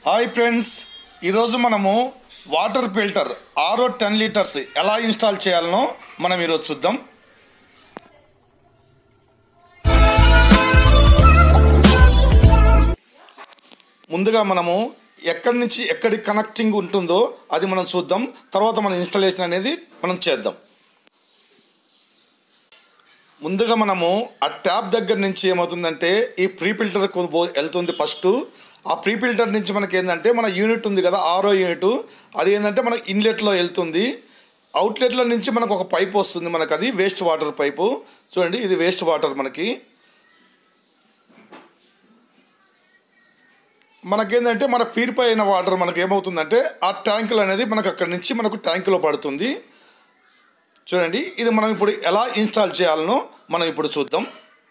hi friends ఈరోజు మనము water filter RO ten litres ఎలా ఇన్స్టాల్ చేయాలనో మనం ఈరోజు చూద్దాం ముందుగా మనము ఎక్కడి నుంచి ఎక్కడి కనెక్టింగ్ ఉంటుందో అది మనం చూద్దాం తర్వాత మన ఇన్స్టాలేషన్ అనేది మనం చేద్దాం ముందుగా మనము ఆ ట్యాప్ దగ్గర నుంచి ఏమవుతుందంటే ఈ ప్రీ ఫిల్టర్ వెళ్తుంది ఫస్ట్ ఆ ప్రీ ఫిల్టర్ నుంచి మనకి ఏంటంటే మన యూనిట్ ఉంది కదా ఆరో యూనిట్ అది ఏంటంటే మన ఇన్లెట్లో వెళ్తుంది అవుట్లెట్ల నుంచి మనకు ఒక పైప్ వస్తుంది మనకు అది వేస్ట్ వాటర్ పైపు చూడండి ఇది వేస్ట్ వాటర్ మనకి మనకేంటంటే మన ప్యూరిఫై అయిన వాటర్ మనకి ఏమవుతుందంటే ఆ ట్యాంకులు అనేది మనకు అక్కడి నుంచి మనకు ట్యాంకులో పడుతుంది చూడండి ఇది మనం ఇప్పుడు ఎలా ఇన్స్టాల్ చేయాలనో మనం ఇప్పుడు చూద్దాం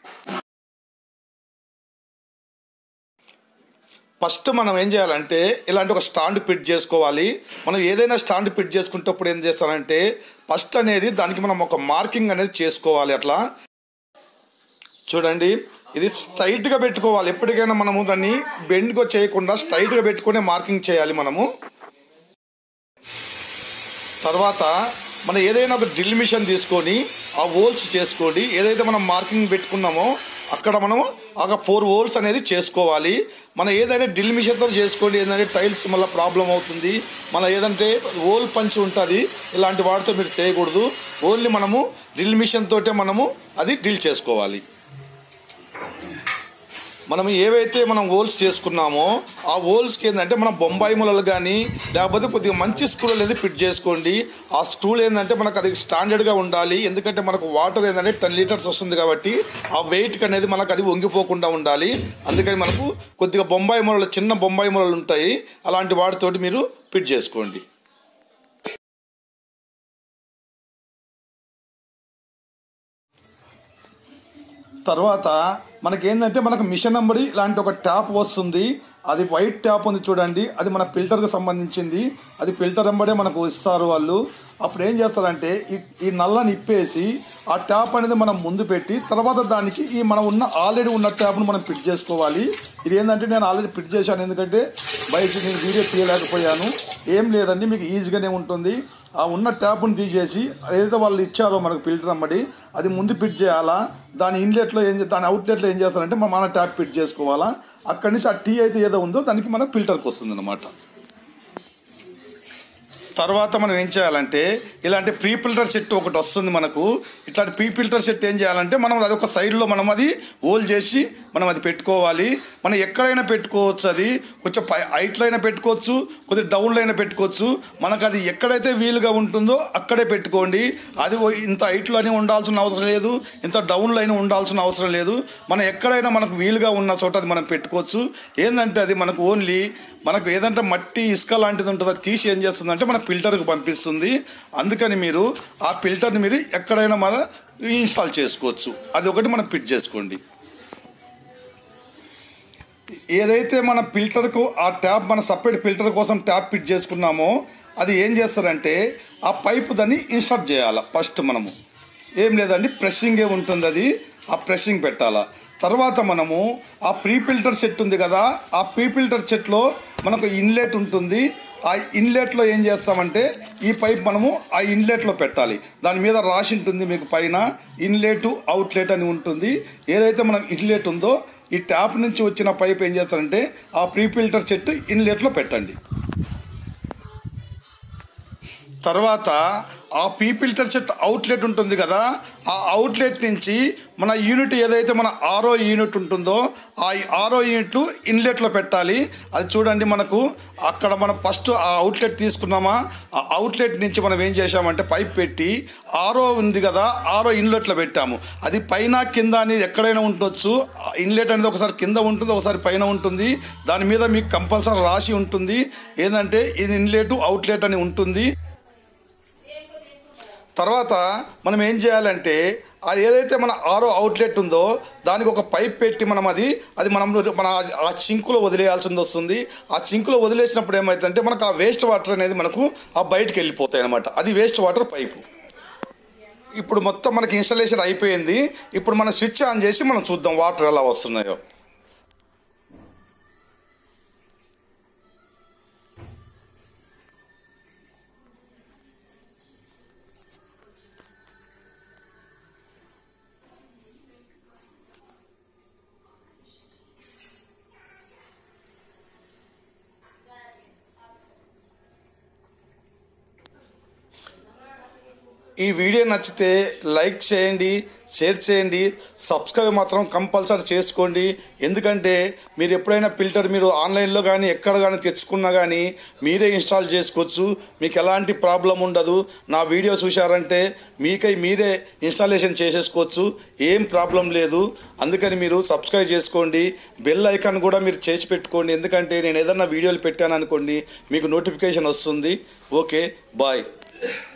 ఫస్ట్ మనం ఏం చేయాలంటే ఇలాంటి ఒక స్టాండ్ ఫిట్ చేసుకోవాలి మనం ఏదైనా స్టాండ్ ఫిట్ చేసుకునేటప్పుడు ఏం చేస్తారంటే ఫస్ట్ అనేది దానికి మనం ఒక మార్కింగ్ అనేది చేసుకోవాలి అట్లా చూడండి ఇది స్ట్రైట్గా పెట్టుకోవాలి ఎప్పటికైనా మనము దాన్ని బెండ్గా చేయకుండా స్ట్రైట్గా పెట్టుకునే మార్కింగ్ చేయాలి మనము తర్వాత మనం ఏదైనా ఒక డ్రిల్ మిషన్ తీసుకొని ఆ హోల్స్ చేసుకోండి ఏదైతే మనం మార్కింగ్ పెట్టుకున్నామో అక్కడ మనము ఒక ఫోర్ హోల్స్ అనేది చేసుకోవాలి మనం ఏదైనా డ్రిల్ మిషన్తో చేసుకోండి ఏంటంటే టైల్స్ మళ్ళీ ప్రాబ్లం అవుతుంది మన ఏదంటే హోల్ పంచి ఉంటుంది ఇలాంటి వాటితో మీరు చేయకూడదు ఓన్లీ మనము డ్రిల్ మిషన్ తోటే మనము అది డ్రిల్ చేసుకోవాలి మనం ఏవైతే మనం హోల్స్ చేసుకున్నామో ఆ హోల్స్కి ఏంటంటే మన బొంబాయి ములలు కానీ లేకపోతే కొద్దిగా మంచి స్క్రూలు అనేది ఫిట్ చేసుకోండి ఆ స్క్రూలు ఏంటంటే మనకు అది స్టాండర్డ్గా ఉండాలి ఎందుకంటే మనకు వాటర్ ఏంటంటే టెన్ లీటర్స్ వస్తుంది కాబట్టి ఆ వెయిట్కి అనేది మనకు అది వంగిపోకుండా ఉండాలి అందుకని మనకు కొద్దిగా బొంబాయి ములలు చిన్న బొంబాయి ములలు ఉంటాయి అలాంటి వాటితోటి మీరు ఫిట్ చేసుకోండి తర్వాత మనకి ఏంటంటే మనకు మిషన్ నెంబర్ ఇలాంటి ఒక ట్యాప్ వస్తుంది అది వైట్ ట్యాప్ ఉంది చూడండి అది మన ఫిల్టర్కి సంబంధించింది అది ఫిల్టర్ వెంబడే మనకు ఇస్తారు వాళ్ళు అప్పుడు ఏం చేస్తారంటే ఈ ఈ నల్లని ఇప్పేసి ఆ ట్యాప్ అనేది మనం ముందు పెట్టి తర్వాత దానికి ఈ మనం ఉన్న ఆల్రెడీ ఉన్న ట్యాప్ను మనం ఫిట్ చేసుకోవాలి ఇది ఏంటంటే నేను ఆల్రెడీ ఫిట్ చేశాను ఎందుకంటే బయట నేను వీడియో తీయలేకపోయాను ఏం లేదండి మీకు ఈజీగానే ఉంటుంది ఆ ఉన్న ట్యాప్ను తీసేసి ఏదైతే వాళ్ళు ఇచ్చారో మనకు ఫిల్టర్ అమ్మడి అది ముందు ఫిట్ చేయాలా దాని ఇన్లెట్లో ఏం చే- దాని అవుట్లెట్లో ఏం చేస్తారంటే మన మన ట్యాప్ ఫిట్ చేసుకోవాలా అక్కడి నుంచి ఆ టీ అయితే ఏదో ఉందో దానికి మనకు ఫిల్టర్కి వస్తుంది అనమాట తర్వాత మనం ఏం చేయాలంటే ఇలాంటి ప్రీ ఫిల్టర్ సెట్ ఒకటి వస్తుంది మనకు ఇట్లాంటి ప్రీ ఫిల్టర్ సెట్ ఏం చేయాలంటే మనం అది ఒక సైడ్లో మనం అది హోల్ చేసి మనం అది పెట్టుకోవాలి మనం ఎక్కడైనా పెట్టుకోవచ్చు అది కొంచెం పై హైట్లో అయినా పెట్టుకోవచ్చు కొద్దిగా డౌన్లో అయినా పెట్టుకోవచ్చు మనకు అది ఎక్కడైతే వీలుగా ఉంటుందో అక్కడే పెట్టుకోండి అది ఓ- ఇంత హైట్లోనే ఉండాల్సిన అవసరం లేదు ఇంత డౌన్లో అయినా ఉండాల్సిన అవసరం లేదు మనం ఎక్కడైనా మనకు వీలుగా ఉన్న చోట అది మనం పెట్టుకోవచ్చు ఏంటంటే అది మనకు ఓన్లీ మనకు ఏదంటే మట్టి ఇసుక లాంటిది ఉంటుందో అది తీసి ఏం చేస్తుందంటే మన ఫిల్టర్కి పంపిస్తుంది అందుకని మీరు ఆ ఫిల్టర్ని మీరు ఎక్కడైనా మన ఇన్స్టాల్ చేసుకోవచ్చు అది ఒకటి మనం ఫిట్ చేసుకోండి ఏదైతే మన ఫిల్టర్కు ఆ ట్యాప్ మన సపరేట్ ఫిల్టర్ కోసం ట్యాప్ ఫిట్ చేసుకున్నామో అది ఏం చేస్తారంటే ఆ పైపు దాన్ని ఇన్స్టార్ట్ చేయాలి ఫస్ట్ మనము ఏం లేదండి ప్రెస్సింగే ఉంటుంది అది ఆ ప్రెస్సింగ్ పెట్టాలా తర్వాత మనము ఆ ప్రీ ఫిల్టర్ సెట్ ఉంది కదా ఆ ప్రీ ఫిల్టర్ సెట్లో మనకు ఇన్లెట్ ఉంటుంది ఆ ఇన్లెట్లో ఏం చేస్తామంటే ఈ పైప్ మనము ఆ ఇన్లెట్లో పెట్టాలి దాని మీద రాసి ఉంటుంది మీకు పైన ఇన్లెట్ అవుట్లెట్ అని ఉంటుంది ఏదైతే మనం ఇన్లెట్ ఉందో ఈ ట్యాప్ నుంచి వచ్చిన పైప్ ఏం చేస్తారంటే ఆ ప్రీ ఫిల్టర్ సెట్ ఇన్లెట్లో పెట్టండి తర్వాత ఆ పీ ఫిల్టర్ సెట్ అవుట్లెట్ ఉంటుంది కదా ఆ అవుట్లెట్ నుంచి మన యూనిట్ ఏదైతే మన ఆరో యూనిట్ ఉంటుందో ఆ ఆరో యూనిట్లు ఇన్లెట్లో పెట్టాలి అది చూడండి మనకు అక్కడ మనం ఫస్ట్ ఆ అవుట్లెట్ తీసుకున్నామా ఆ అవుట్లెట్ నుంచి మనం ఏం చేసామంటే పైప్ పెట్టి ఆరో ఉంది కదా ఆరో ఇన్లెట్లో పెట్టాము అది పైన కింద అనేది ఎక్కడైనా ఉండొచ్చు ఇన్లెట్ అనేది ఒకసారి కింద ఉంటుంది ఒకసారి పైన ఉంటుంది దాని మీద మీకు కంపల్సరీ రాసి ఉంటుంది ఏంటంటే ఇది ఇన్లెట్ అవుట్లెట్ అని ఉంటుంది తర్వాత మనం ఏం చేయాలంటే అది ఏదైతే మన ఆరో అవుట్లెట్ ఉందో దానికి ఒక పైప్ పెట్టి మనం అది అది మనం మన ఆ చింకులో వదిలేయాల్సింది వస్తుంది ఆ చింకులో వదిలేసినప్పుడు ఏమవుతుందంటే మనకు ఆ వేస్ట్ వాటర్ అనేది మనకు ఆ బయటికి వెళ్ళిపోతాయి అనమాట అది వేస్ట్ వాటర్ పైపు ఇప్పుడు మొత్తం మనకి ఇన్స్టాలేషన్ అయిపోయింది ఇప్పుడు మనం స్విచ్ ఆన్ చేసి మనం చూద్దాం వాటర్ ఎలా వస్తున్నాయో ఈ వీడియో నచ్చితే లైక్ చేయండి షేర్ చేయండి సబ్స్క్రైబ్ మాత్రం కంపల్సరీ చేసుకోండి ఎందుకంటే మీరు ఎప్పుడైనా ఫిల్టర్ మీరు ఆన్లైన్లో కానీ ఎక్కడ కానీ తెచ్చుకున్నా కానీ మీరే ఇన్స్టాల్ చేసుకోవచ్చు మీకు ఎలాంటి ప్రాబ్లం ఉండదు నా వీడియో చూశారంటే మీకై మీరే ఇన్స్టాలేషన్ చేసేసుకోవచ్చు ఏం ప్రాబ్లం లేదు అందుకని మీరు సబ్స్క్రైబ్ చేసుకోండి బెల్ ఐకాన్ కూడా మీరు చేసి పెట్టుకోండి ఎందుకంటే నేను ఏదన్నా వీడియోలు పెట్టాను అనుకోండి మీకు నోటిఫికేషన్ వస్తుంది ఓకే బాయ్